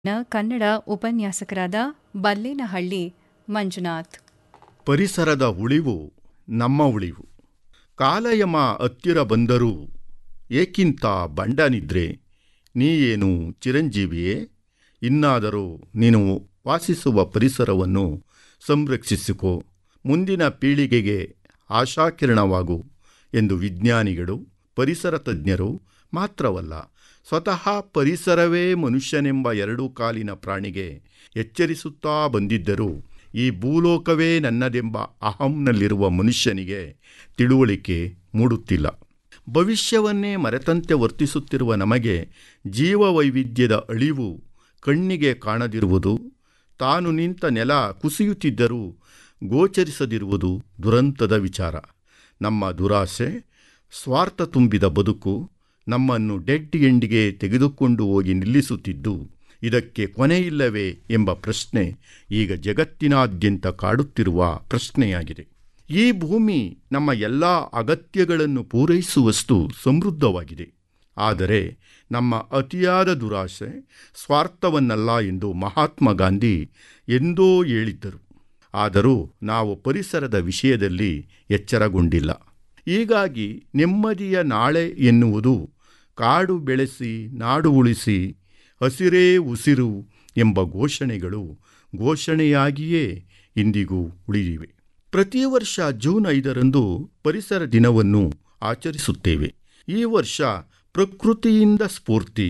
ನ ಕನ್ನಡ ಉಪನ್ಯಾಸಕರಾದ ಬಲ್ಲೇನಹಳ್ಳಿ ಮಂಜುನಾಥ್ ಪರಿಸರದ ಉಳಿವು ನಮ್ಮ ಉಳಿವು ಕಾಲಯಮ ಹತ್ತಿರ ಬಂದರೂ ಏಕಿಂತ ಬಂಡನಿದ್ರೆ ನೀಯೇನು ಚಿರಂಜೀವಿಯೇ ಇನ್ನಾದರೂ ನೀನು ವಾಸಿಸುವ ಪರಿಸರವನ್ನು ಸಂರಕ್ಷಿಸಿಕೋ ಮುಂದಿನ ಪೀಳಿಗೆಗೆ ಆಶಾಕಿರಣವಾಗು ಎಂದು ವಿಜ್ಞಾನಿಗಳು ಪರಿಸರ ತಜ್ಞರು ಮಾತ್ರವಲ್ಲ ಸ್ವತಃ ಪರಿಸರವೇ ಮನುಷ್ಯನೆಂಬ ಎರಡು ಕಾಲಿನ ಪ್ರಾಣಿಗೆ ಎಚ್ಚರಿಸುತ್ತಾ ಬಂದಿದ್ದರೂ ಈ ಭೂಲೋಕವೇ ನನ್ನದೆಂಬ ಅಹಂನಲ್ಲಿರುವ ಮನುಷ್ಯನಿಗೆ ತಿಳುವಳಿಕೆ ಮೂಡುತ್ತಿಲ್ಲ ಭವಿಷ್ಯವನ್ನೇ ಮರೆತಂತೆ ವರ್ತಿಸುತ್ತಿರುವ ನಮಗೆ ಜೀವವೈವಿಧ್ಯದ ಅಳಿವು ಕಣ್ಣಿಗೆ ಕಾಣದಿರುವುದು ತಾನು ನಿಂತ ನೆಲ ಕುಸಿಯುತ್ತಿದ್ದರೂ ಗೋಚರಿಸದಿರುವುದು ದುರಂತದ ವಿಚಾರ ನಮ್ಮ ದುರಾಸೆ ಸ್ವಾರ್ಥ ತುಂಬಿದ ಬದುಕು ನಮ್ಮನ್ನು ಡೆಡ್ ಎಂಡಿಗೆ ತೆಗೆದುಕೊಂಡು ಹೋಗಿ ನಿಲ್ಲಿಸುತ್ತಿದ್ದು ಇದಕ್ಕೆ ಕೊನೆಯಿಲ್ಲವೇ ಎಂಬ ಪ್ರಶ್ನೆ ಈಗ ಜಗತ್ತಿನಾದ್ಯಂತ ಕಾಡುತ್ತಿರುವ ಪ್ರಶ್ನೆಯಾಗಿದೆ ಈ ಭೂಮಿ ನಮ್ಮ ಎಲ್ಲ ಅಗತ್ಯಗಳನ್ನು ಪೂರೈಸುವಷ್ಟು ಸಮೃದ್ಧವಾಗಿದೆ ಆದರೆ ನಮ್ಮ ಅತಿಯಾದ ದುರಾಸೆ ಸ್ವಾರ್ಥವನ್ನಲ್ಲ ಎಂದು ಮಹಾತ್ಮ ಗಾಂಧಿ ಎಂದೋ ಹೇಳಿದ್ದರು ಆದರೂ ನಾವು ಪರಿಸರದ ವಿಷಯದಲ್ಲಿ ಎಚ್ಚರಗೊಂಡಿಲ್ಲ ಹೀಗಾಗಿ ನೆಮ್ಮದಿಯ ನಾಳೆ ಎನ್ನುವುದು ಕಾಡು ಬೆಳೆಸಿ ನಾಡು ಉಳಿಸಿ ಹಸಿರೇ ಉಸಿರು ಎಂಬ ಘೋಷಣೆಗಳು ಘೋಷಣೆಯಾಗಿಯೇ ಇಂದಿಗೂ ಉಳಿದಿವೆ ಪ್ರತಿ ವರ್ಷ ಜೂನ್ ಐದರಂದು ಪರಿಸರ ದಿನವನ್ನು ಆಚರಿಸುತ್ತೇವೆ ಈ ವರ್ಷ ಪ್ರಕೃತಿಯಿಂದ ಸ್ಫೂರ್ತಿ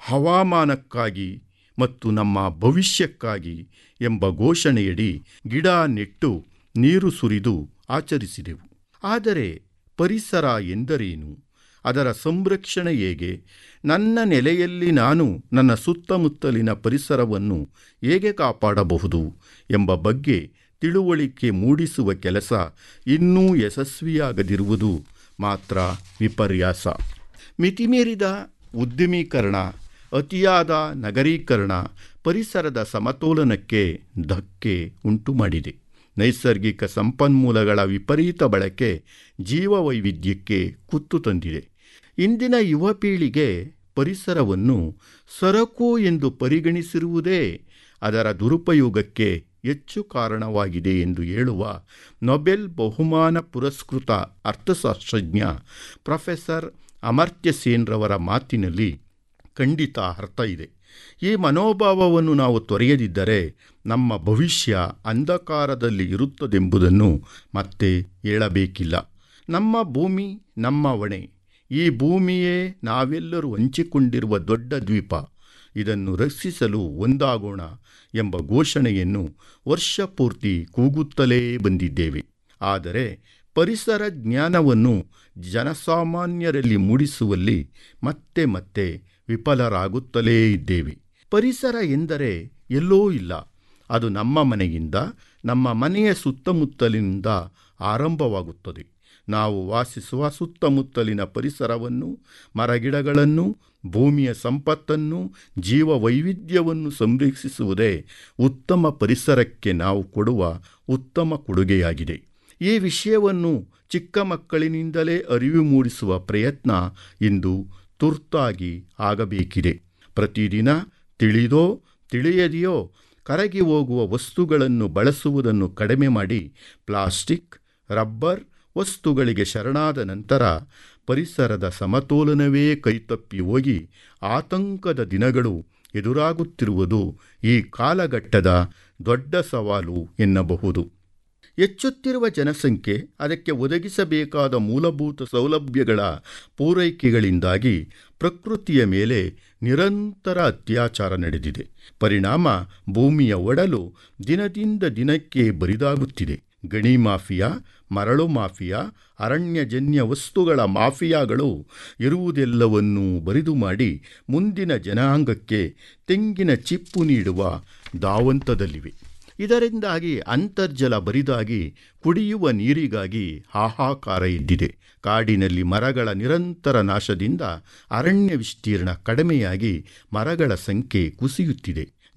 ಹವಾಮಾನಕ್ಕಾಗಿ ಮತ್ತು ನಮ್ಮ ಭವಿಷ್ಯಕ್ಕಾಗಿ ಎಂಬ ಘೋಷಣೆಯಡಿ ಗಿಡ ನೆಟ್ಟು ನೀರು ಸುರಿದು ಆಚರಿಸಿದೆವು ಆದರೆ ಪರಿಸರ ಎಂದರೇನು ಅದರ ಸಂರಕ್ಷಣೆ ಹೇಗೆ ನನ್ನ ನೆಲೆಯಲ್ಲಿ ನಾನು ನನ್ನ ಸುತ್ತಮುತ್ತಲಿನ ಪರಿಸರವನ್ನು ಹೇಗೆ ಕಾಪಾಡಬಹುದು ಎಂಬ ಬಗ್ಗೆ ತಿಳುವಳಿಕೆ ಮೂಡಿಸುವ ಕೆಲಸ ಇನ್ನೂ ಯಶಸ್ವಿಯಾಗದಿರುವುದು ಮಾತ್ರ ವಿಪರ್ಯಾಸ ಮಿತಿಮೀರಿದ ಉದ್ಯಮೀಕರಣ ಅತಿಯಾದ ನಗರೀಕರಣ ಪರಿಸರದ ಸಮತೋಲನಕ್ಕೆ ಧಕ್ಕೆ ಉಂಟುಮಾಡಿದೆ ನೈಸರ್ಗಿಕ ಸಂಪನ್ಮೂಲಗಳ ವಿಪರೀತ ಬಳಕೆ ಜೀವವೈವಿಧ್ಯಕ್ಕೆ ಕುತ್ತು ತಂದಿದೆ ಇಂದಿನ ಯುವ ಪೀಳಿಗೆ ಪರಿಸರವನ್ನು ಸರಕು ಎಂದು ಪರಿಗಣಿಸಿರುವುದೇ ಅದರ ದುರುಪಯೋಗಕ್ಕೆ ಹೆಚ್ಚು ಕಾರಣವಾಗಿದೆ ಎಂದು ಹೇಳುವ ನೊಬೆಲ್ ಬಹುಮಾನ ಪುರಸ್ಕೃತ ಅರ್ಥಶಾಸ್ತ್ರಜ್ಞ ಪ್ರೊಫೆಸರ್ ಅಮರ್ತ್ಯ ಸೇನ್ರವರ ಮಾತಿನಲ್ಲಿ ಖಂಡಿತ ಅರ್ಥ ಇದೆ ಈ ಮನೋಭಾವವನ್ನು ನಾವು ತೊರೆಯದಿದ್ದರೆ ನಮ್ಮ ಭವಿಷ್ಯ ಅಂಧಕಾರದಲ್ಲಿ ಇರುತ್ತದೆಂಬುದನ್ನು ಮತ್ತೆ ಹೇಳಬೇಕಿಲ್ಲ ನಮ್ಮ ಭೂಮಿ ನಮ್ಮ ಹೊಣೆ ಈ ಭೂಮಿಯೇ ನಾವೆಲ್ಲರೂ ಹಂಚಿಕೊಂಡಿರುವ ದೊಡ್ಡ ದ್ವೀಪ ಇದನ್ನು ರಕ್ಷಿಸಲು ಒಂದಾಗೋಣ ಎಂಬ ಘೋಷಣೆಯನ್ನು ವರ್ಷಪೂರ್ತಿ ಕೂಗುತ್ತಲೇ ಬಂದಿದ್ದೇವೆ ಆದರೆ ಪರಿಸರ ಜ್ಞಾನವನ್ನು ಜನಸಾಮಾನ್ಯರಲ್ಲಿ ಮೂಡಿಸುವಲ್ಲಿ ಮತ್ತೆ ಮತ್ತೆ ವಿಫಲರಾಗುತ್ತಲೇ ಇದ್ದೇವೆ ಪರಿಸರ ಎಂದರೆ ಎಲ್ಲೋ ಇಲ್ಲ ಅದು ನಮ್ಮ ಮನೆಯಿಂದ ನಮ್ಮ ಮನೆಯ ಸುತ್ತಮುತ್ತಲಿನಿಂದ ಆರಂಭವಾಗುತ್ತದೆ ನಾವು ವಾಸಿಸುವ ಸುತ್ತಮುತ್ತಲಿನ ಪರಿಸರವನ್ನು ಮರಗಿಡಗಳನ್ನು ಭೂಮಿಯ ಸಂಪತ್ತನ್ನು ಜೀವ ವೈವಿಧ್ಯವನ್ನು ಸಂರಕ್ಷಿಸುವುದೇ ಉತ್ತಮ ಪರಿಸರಕ್ಕೆ ನಾವು ಕೊಡುವ ಉತ್ತಮ ಕೊಡುಗೆಯಾಗಿದೆ ಈ ವಿಷಯವನ್ನು ಚಿಕ್ಕ ಮಕ್ಕಳಿನಿಂದಲೇ ಅರಿವು ಮೂಡಿಸುವ ಪ್ರಯತ್ನ ಇಂದು ತುರ್ತಾಗಿ ಆಗಬೇಕಿದೆ ಪ್ರತಿದಿನ ತಿಳಿದೋ ತಿಳಿಯದೆಯೋ ಕರಗಿ ಹೋಗುವ ವಸ್ತುಗಳನ್ನು ಬಳಸುವುದನ್ನು ಕಡಿಮೆ ಮಾಡಿ ಪ್ಲಾಸ್ಟಿಕ್ ರಬ್ಬರ್ ವಸ್ತುಗಳಿಗೆ ಶರಣಾದ ನಂತರ ಪರಿಸರದ ಸಮತೋಲನವೇ ಕೈತಪ್ಪಿ ಹೋಗಿ ಆತಂಕದ ದಿನಗಳು ಎದುರಾಗುತ್ತಿರುವುದು ಈ ಕಾಲಘಟ್ಟದ ದೊಡ್ಡ ಸವಾಲು ಎನ್ನಬಹುದು ಹೆಚ್ಚುತ್ತಿರುವ ಜನಸಂಖ್ಯೆ ಅದಕ್ಕೆ ಒದಗಿಸಬೇಕಾದ ಮೂಲಭೂತ ಸೌಲಭ್ಯಗಳ ಪೂರೈಕೆಗಳಿಂದಾಗಿ ಪ್ರಕೃತಿಯ ಮೇಲೆ ನಿರಂತರ ಅತ್ಯಾಚಾರ ನಡೆದಿದೆ ಪರಿಣಾಮ ಭೂಮಿಯ ಒಡಲು ದಿನದಿಂದ ದಿನಕ್ಕೆ ಬರಿದಾಗುತ್ತಿದೆ ಗಣಿ ಮಾಫಿಯಾ ಮರಳು ಮಾಫಿಯಾ ಅರಣ್ಯಜನ್ಯ ವಸ್ತುಗಳ ಮಾಫಿಯಾಗಳು ಇರುವುದೆಲ್ಲವನ್ನೂ ಬರಿದು ಮಾಡಿ ಮುಂದಿನ ಜನಾಂಗಕ್ಕೆ ತೆಂಗಿನ ಚಿಪ್ಪು ನೀಡುವ ಧಾವಂತದಲ್ಲಿವೆ ಇದರಿಂದಾಗಿ ಅಂತರ್ಜಲ ಬರಿದಾಗಿ ಕುಡಿಯುವ ನೀರಿಗಾಗಿ ಹಾಹಾಕಾರ ಎದ್ದಿದೆ ಕಾಡಿನಲ್ಲಿ ಮರಗಳ ನಿರಂತರ ನಾಶದಿಂದ ಅರಣ್ಯ ವಿಸ್ತೀರ್ಣ ಕಡಿಮೆಯಾಗಿ ಮರಗಳ ಸಂಖ್ಯೆ ಕುಸಿಯುತ್ತಿದೆ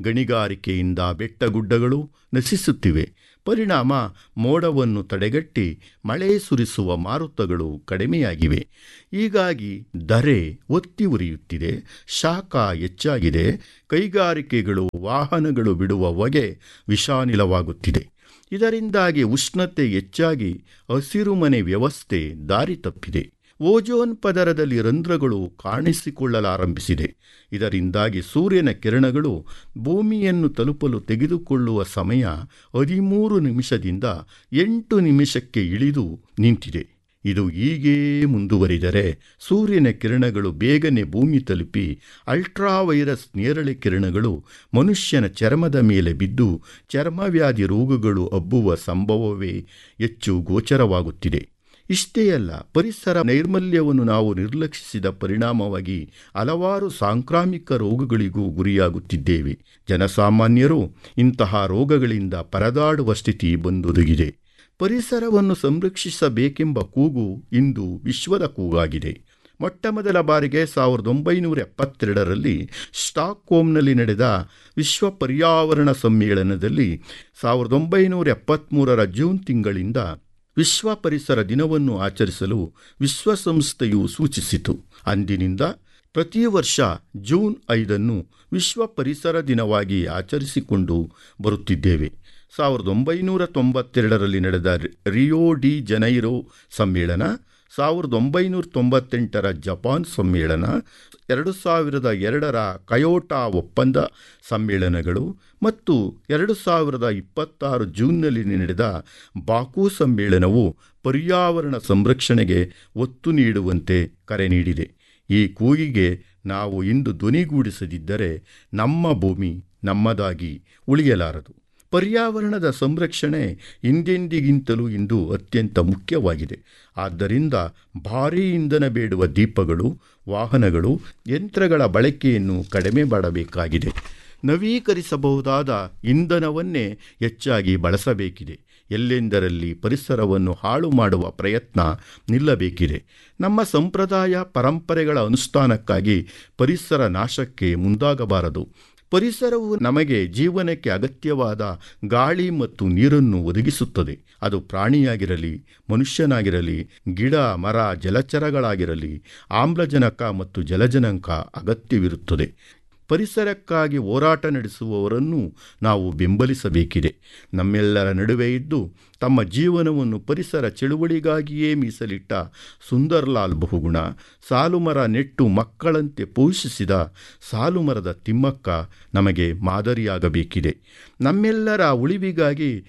ಗಣಿಗಾರಿಕೆಯಿಂದ ಬೆಟ್ಟಗುಡ್ಡಗಳು ನಶಿಸುತ್ತಿವೆ ಪರಿಣಾಮ ಮೋಡವನ್ನು ತಡೆಗಟ್ಟಿ ಮಳೆ ಸುರಿಸುವ ಮಾರುತಗಳು ಕಡಿಮೆಯಾಗಿವೆ ಹೀಗಾಗಿ ಧರೆ ಒತ್ತಿ ಉರಿಯುತ್ತಿದೆ ಶಾಖ ಹೆಚ್ಚಾಗಿದೆ ಕೈಗಾರಿಕೆಗಳು ವಾಹನಗಳು ಬಿಡುವ ಹೊಗೆ ವಿಷಾನಿಲವಾಗುತ್ತಿದೆ ಇದರಿಂದಾಗಿ ಉಷ್ಣತೆ ಹೆಚ್ಚಾಗಿ ಹಸಿರುಮನೆ ವ್ಯವಸ್ಥೆ ದಾರಿ ತಪ್ಪಿದೆ ಓಜೋನ್ ಪದರದಲ್ಲಿ ರಂಧ್ರಗಳು ಕಾಣಿಸಿಕೊಳ್ಳಲಾರಂಭಿಸಿದೆ ಇದರಿಂದಾಗಿ ಸೂರ್ಯನ ಕಿರಣಗಳು ಭೂಮಿಯನ್ನು ತಲುಪಲು ತೆಗೆದುಕೊಳ್ಳುವ ಸಮಯ ಹದಿಮೂರು ನಿಮಿಷದಿಂದ ಎಂಟು ನಿಮಿಷಕ್ಕೆ ಇಳಿದು ನಿಂತಿದೆ ಇದು ಹೀಗೇ ಮುಂದುವರಿದರೆ ಸೂರ್ಯನ ಕಿರಣಗಳು ಬೇಗನೆ ಭೂಮಿ ತಲುಪಿ ಅಲ್ಟ್ರಾವೈರಸ್ ನೇರಳೆ ಕಿರಣಗಳು ಮನುಷ್ಯನ ಚರ್ಮದ ಮೇಲೆ ಬಿದ್ದು ಚರ್ಮವ್ಯಾಧಿ ರೋಗಗಳು ಹಬ್ಬುವ ಸಂಭವವೇ ಹೆಚ್ಚು ಗೋಚರವಾಗುತ್ತಿದೆ ಇಷ್ಟೇ ಅಲ್ಲ ಪರಿಸರ ನೈರ್ಮಲ್ಯವನ್ನು ನಾವು ನಿರ್ಲಕ್ಷಿಸಿದ ಪರಿಣಾಮವಾಗಿ ಹಲವಾರು ಸಾಂಕ್ರಾಮಿಕ ರೋಗಗಳಿಗೂ ಗುರಿಯಾಗುತ್ತಿದ್ದೇವೆ ಜನಸಾಮಾನ್ಯರು ಇಂತಹ ರೋಗಗಳಿಂದ ಪರದಾಡುವ ಸ್ಥಿತಿ ಬಂದೊದಗಿದೆ ಪರಿಸರವನ್ನು ಸಂರಕ್ಷಿಸಬೇಕೆಂಬ ಕೂಗು ಇಂದು ವಿಶ್ವದ ಕೂಗಾಗಿದೆ ಮೊಟ್ಟಮೊದಲ ಬಾರಿಗೆ ಸಾವಿರದ ಒಂಬೈನೂರ ಎಪ್ಪತ್ತೆರಡರಲ್ಲಿ ಸ್ಟಾಕ್ಹೋಮ್ನಲ್ಲಿ ನಡೆದ ವಿಶ್ವ ಪರ್ಯಾವರಣ ಸಮ್ಮೇಳನದಲ್ಲಿ ಸಾವಿರದ ಒಂಬೈನೂರ ಎಪ್ಪತ್ತ್ಮೂರರ ಜೂನ್ ತಿಂಗಳಿಂದ ವಿಶ್ವ ಪರಿಸರ ದಿನವನ್ನು ಆಚರಿಸಲು ವಿಶ್ವಸಂಸ್ಥೆಯು ಸೂಚಿಸಿತು ಅಂದಿನಿಂದ ಪ್ರತಿ ವರ್ಷ ಜೂನ್ ಐದನ್ನು ವಿಶ್ವ ಪರಿಸರ ದಿನವಾಗಿ ಆಚರಿಸಿಕೊಂಡು ಬರುತ್ತಿದ್ದೇವೆ ಸಾವಿರದ ಒಂಬೈನೂರ ತೊಂಬತ್ತೆರಡರಲ್ಲಿ ನಡೆದ ರಿಯೋ ಡಿ ಜನೈರೋ ಸಮ್ಮೇಳನ ಸಾವಿರದ ಒಂಬೈನೂರ ತೊಂಬತ್ತೆಂಟರ ಜಪಾನ್ ಸಮ್ಮೇಳನ ಎರಡು ಸಾವಿರದ ಎರಡರ ಕಯೋಟಾ ಒಪ್ಪಂದ ಸಮ್ಮೇಳನಗಳು ಮತ್ತು ಎರಡು ಸಾವಿರದ ಇಪ್ಪತ್ತಾರು ಜೂನ್ನಲ್ಲಿ ನಡೆದ ಬಾಕು ಸಮ್ಮೇಳನವು ಪರ್ಯಾವರಣ ಸಂರಕ್ಷಣೆಗೆ ಒತ್ತು ನೀಡುವಂತೆ ಕರೆ ನೀಡಿದೆ ಈ ಕೂಗಿಗೆ ನಾವು ಇಂದು ಧ್ವನಿಗೂಡಿಸದಿದ್ದರೆ ನಮ್ಮ ಭೂಮಿ ನಮ್ಮದಾಗಿ ಉಳಿಯಲಾರದು ಪರ್ಯಾವರಣದ ಸಂರಕ್ಷಣೆ ಹಿಂದೆಂದಿಗಿಂತಲೂ ಇಂದು ಅತ್ಯಂತ ಮುಖ್ಯವಾಗಿದೆ ಆದ್ದರಿಂದ ಭಾರೀ ಇಂಧನ ಬೇಡುವ ದೀಪಗಳು ವಾಹನಗಳು ಯಂತ್ರಗಳ ಬಳಕೆಯನ್ನು ಕಡಿಮೆ ಮಾಡಬೇಕಾಗಿದೆ ನವೀಕರಿಸಬಹುದಾದ ಇಂಧನವನ್ನೇ ಹೆಚ್ಚಾಗಿ ಬಳಸಬೇಕಿದೆ ಎಲ್ಲೆಂದರಲ್ಲಿ ಪರಿಸರವನ್ನು ಹಾಳು ಮಾಡುವ ಪ್ರಯತ್ನ ನಿಲ್ಲಬೇಕಿದೆ ನಮ್ಮ ಸಂಪ್ರದಾಯ ಪರಂಪರೆಗಳ ಅನುಷ್ಠಾನಕ್ಕಾಗಿ ಪರಿಸರ ನಾಶಕ್ಕೆ ಮುಂದಾಗಬಾರದು ಪರಿಸರವು ನಮಗೆ ಜೀವನಕ್ಕೆ ಅಗತ್ಯವಾದ ಗಾಳಿ ಮತ್ತು ನೀರನ್ನು ಒದಗಿಸುತ್ತದೆ ಅದು ಪ್ರಾಣಿಯಾಗಿರಲಿ ಮನುಷ್ಯನಾಗಿರಲಿ ಗಿಡ ಮರ ಜಲಚರಗಳಾಗಿರಲಿ ಆಮ್ಲಜನಕ ಮತ್ತು ಜಲಜನಕ ಅಗತ್ಯವಿರುತ್ತದೆ ಪರಿಸರಕ್ಕಾಗಿ ಹೋರಾಟ ನಡೆಸುವವರನ್ನು ನಾವು ಬೆಂಬಲಿಸಬೇಕಿದೆ ನಮ್ಮೆಲ್ಲರ ನಡುವೆ ಇದ್ದು ತಮ್ಮ ಜೀವನವನ್ನು ಪರಿಸರ ಚಳುವಳಿಗಾಗಿಯೇ ಮೀಸಲಿಟ್ಟ ಸುಂದರ್ಲಾಲ್ ಬಹುಗುಣ ಸಾಲುಮರ ನೆಟ್ಟು ಮಕ್ಕಳಂತೆ ಪೋಷಿಸಿದ ಸಾಲುಮರದ ತಿಮ್ಮಕ್ಕ ನಮಗೆ ಮಾದರಿಯಾಗಬೇಕಿದೆ ನಮ್ಮೆಲ್ಲರ ಉಳಿವಿಗಾಗಿ